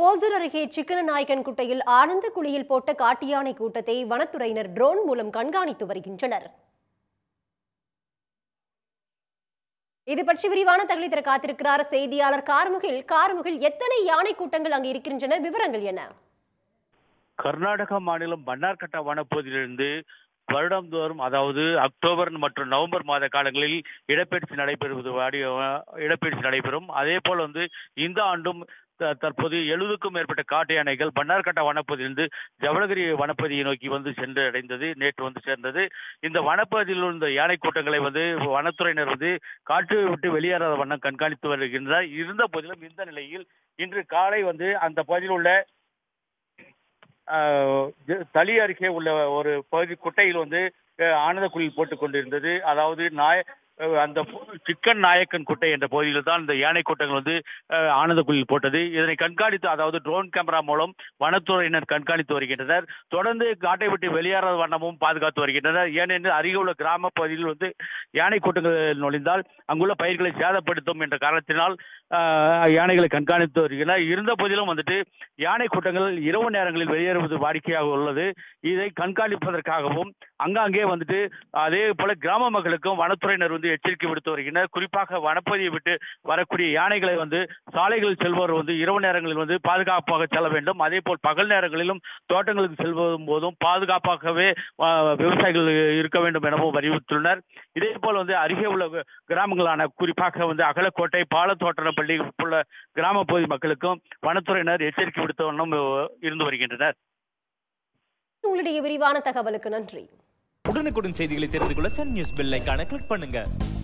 ஓசூர் அருகே சிக்கனநாயக்கன் குட்டையில் ஆனந்த குழியில் போட்ட காட்டு யானை கூட்டத்தை வனத்துறையினர் ட்ரோன் மூலம் கண்காணித்து வருகின்றனர் இது பற்றி விரிவான தகவலை தர காத்திருக்கிறார் செய்தியாளர் கார்முகில் கார்முகில் எத்தனை யானை கூட்டங்கள் அங்கு இருக்கின்றன விவரங்கள் என்ன கர்நாடக மாநிலம் மன்னார்கட்டா வனப்பகுதியிலிருந்து வருடந்தோறும் அதாவது அக்டோபர் மற்றும் நவம்பர் மாத காலங்களில் இடப்பெயர்ச்சி நடைபெறுவது வாடி இடப்பெயர்ச்சி நடைபெறும் அதே போல் வந்து இந்த ஆண்டும் த- தற்போது எழுபதுக்கும் மேற்பட்ட காட்டு யானைகள் மன்னார்கட்டா வனப்பகுதியிலிருந்து ஜவளகிரி வனப்பகுதியை நோக்கி வந்து சென்று அடைந்தது நேற்று வந்து சேர்ந்தது இந்த வனப்பகுதியில் உள்ள யானை கூட்டங்களை வந்து வனத்துறையினர் வந்து காற்று விட்டு வெளியேறாத வண்ணம் கண்காணித்து வருகின்றனர் இருந்த போதிலும் இந்த நிலையில் இன்று காலை வந்து அந்த பகுதியில் உள்ள ஆஹ் ஜ- தளி அருகே உள்ள ஒரு பகுதி குட்டையில் வந்து அஹ், ஆனந்த குளில் போட்டுக் கொண்டிருந்தது அதாவது நாய அஹ், அந்த பு- சிக்கன் நாயக்கன் குட்டை என்ற பகுதியில் தான் இந்த யானை கூட்டங்கள் வந்து அஹ், ஆனந்த குளில் போட்டது இதனை கண்காணித்து அதாவது ட்ரோன் கேமரா மூலம் வனத்துறையினர் கண்காணித்து வருகின்றனர் தொடர்ந்து காட்டை விட்டு வெளியேறாத வண்ணமும் பாதுகாத்து வருகின்றனர் ஏனெனில் அருகே உள்ள கிராம பகுதியில் வந்து யானை கூட்டங்கள் நுழைந்தால் அங்குள்ள பயிர்களை சேதப்படுத்தும் என்ற காரணத்தினால் ஆஹ், யானைகளை கண்காணித்து வருகின்றனர் இருந்த போதிலும் வந்துட்டு யானை கூட்டங்கள் இரவு நேரங்களில் வெளியேறுவது வாடிக்கையாக உள்ளது இதை கண்காணிப்பதற்காகவும் அங்காங்கே வந்துட்டு அதே போல கிராம மக்களுக்கும் வனத்துறையினர் வந்து எச்சரிக்கை விடுத்து வருகின்றனர் குறிப்பாக வனப்பகுதியை விட்டு வரக்கூடிய யானைகளை வந்து சாலைகளில் செல்வோர் வந்து இரவு நேரங்களில் வந்து பாதுகாப்பாக செல்ல வேண்டும் அதே போல் பகல் நேரங்களிலும் தோட்டங்களுக்கு செல்வதும் போதும் பாதுகாப்பாகவே ஆஹ், விவசாயிகள் இருக்க வேண்டும் எனவும் வலியுறுத்தியுள்ளனர் இதே போல் வந்து அருகே உள்ள கு- கிராமங்களான குறிப்பாக வந்து அகலக்கோட்டை பாலத்தோட்டப்பள்ளி உள்ள கிராம பகுதி மக்களுக்கும் வனத்துறையினர் எச்சரிக்கை விடுத்த வண்ணம் அஹ், இருந்து வருகின்றனர் உங்களுடைய விரிவான தகவலுக்கு நன்றி உடனுக்குடன் செய்திகளை தெரிந்து கொள்ள சன் நியூஸ் பெல் ஐகானை கிளிக் பண்ணுங்க